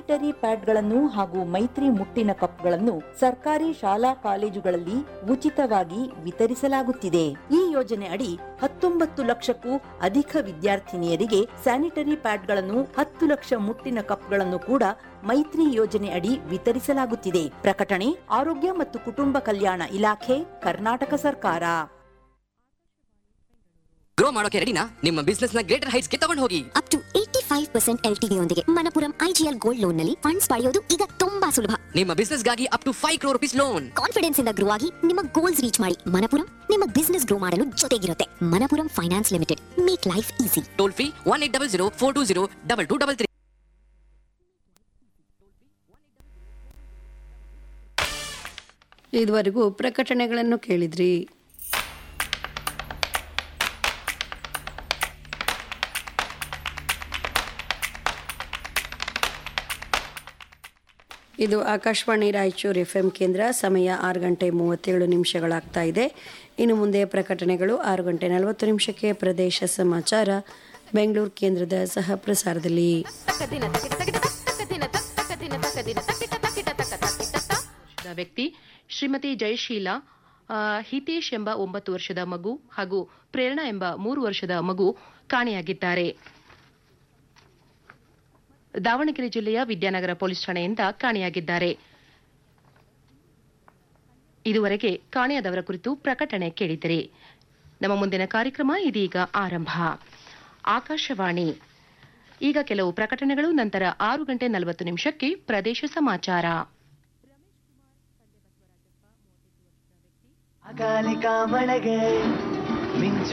sanitary ಪ್ಯಾಡ್ಗಳನ್ನು ಹಾಗೂ ಮೈತ್ರಿ ಮುಟ್ಟಿನ ಕಪ್ಗಳನ್ನು ಸರ್ಕಾರಿ ಶಾಲಾ ಕಾಲೇಜುಗಳಲ್ಲಿ ಉಚಿತವಾಗಿ ವಿತರಿಸಲಾಗುತ್ತಿದೆ ಈ ಯೋಜನೆ ಅಡಿ ಹತ್ತೊಂಬತ್ತು ಲಕ್ಷಕ್ಕೂ ಅಧಿಕ ವಿದ್ಯಾರ್ಥಿನಿಯರಿಗೆ ಸ್ಯಾನಿಟರಿ ಪ್ಯಾಡ್ಗಳನ್ನು ಹತ್ತು ಲಕ್ಷ ಮುಟ್ಟಿನ ಕಪ್ಗಳನ್ನು ಕೂಡ ಮೈತ್ರಿ ಯೋಜನೆ ಅಡಿ ವಿತರಿಸಲಾಗುತ್ತಿದೆ ಪ್ರಕಟಣೆ ಆರೋಗ್ಯ ಮತ್ತು ಕುಟುಂಬ ಕಲ್ಯಾಣ ಇಲಾಖೆ ಕರ್ನಾಟಕ ಸರ್ಕಾರ ಗ್ರೋ ಮಾಡೋಕೆ ರೆಡಿನಾ ನಿಮ್ಮ ಬಿಸ್ನೆಸ್ ನ ಗ್ರೇಟರ್ ಹೈಟ್ಸ್ ಗೆ ತಗೊಂಡು ಹೋಗಿ up to eight five percent L T ಯೊಂದಿಗೆ ಮನಪುರಂ ಐಜಿಎಲ್ ಗೋಲ್ಡ್ ಲೋನ್ ನಲ್ಲಿ ಫಂಡ್ಸ್ ಪಡೆಯೋದು ಈಗ ತುಂಬಾ ಸುಲಭ ನಿಮ್ಮ ಬಿಸ್ನೆಸ್ ಗಾಗಿ up to five crore rupees loan confidence ಇಂದ ಗ್ರೋ ಆಗಿ ನಿಮ್ಮ ಗೋಲ್ಸ್ ರೀಚ್ ಮಾಡಿ ಮನಪುರಂ ನಿಮ್ಮ ಬಿಸ್ನೆಸ್ ಗ್ರೋ ಮಾಡಲು ಜೊತೆಗಿರುತ್ತೆ Manappuram finance limited make life easy toll free one eight double zero four two zero double two double three ಇದುವರೆಗೂ ಪ್ರಕಟಣೆಗಳನ್ನು ಕೇಳಿದ್ರಿ ಇದು ಆಕಾಶವಾಣಿ ರಾಯಚೂರು ಎಫ್ ಎಂ ಕೇಂದ್ರ ಸಮಯ ಆರು ಗಂಟೆ ಮೂವತ್ತೇಳು ನಿಮಿಷಗಳಾಗ್ತಾ ಇದೆ ಇನ್ನು ಮುಂದೆ ಪ್ರಕಟಣೆಗಳು ಆರು ಗಂಟೆ ನಲವತ್ತು ನಿಮಿಷಕ್ಕೆ ಪ್ರದೇಶ ಸಮಾಚಾರ ಬೆಂಗಳೂರು ಕೇಂದ್ರದ ಸಹ ಪ್ರಸಾರದಲ್ಲಿ ವರ್ಷದ ವ್ಯಕ್ತಿ ಶ್ರೀಮತಿ ಜಯಶೀಲ ಆ, ಹಿತೇಶ್ ಎಂಬ ಒಂಬತ್ತು ವರ್ಷದ ಮಗು ಹಾಗೂ ಪ್ರೇರಣಾ ಎಂಬ ಮೂರು ವರ್ಷದ ಮಗು ಕಾಣೆಯಾಗಿದ್ದಾರೆ ದಾವಣಗೆರೆ ಜಿಲ್ಲೆಯ ವಿದ್ಯಾನಗರ ಪೊಲೀಸ್ ಠಾಣೆಯಿಂದ ಕಾಣೆಯಾಗಿದ್ದಾರೆ ಇದುವರೆಗೆ ಕಾಣೆಯಾದವರ ಕುರಿತು ಪ್ರಕಟಣೆ ಕೇಳಿದಿರಿ ನಮ್ಮ ಮುಂದಿನ ಕಾರ್ಯಕ್ರಮ ಇದೀಗ ಆರಂಭ ಆಕಾಶವಾಣಿ ಈಗ ಕೆಲವು ಪ್ರಕಟಣೆಗಳು ನಂತರ ಆರು ಗಂಟೆ ನಲವತ್ತು ನಿಮಿಷಕ್ಕೆ ಪ್ರದೇಶ ಸಮಾಚಾರ ಅಕಾಲಿಕ ಮಳೆಗೆ ಮಿಂಚು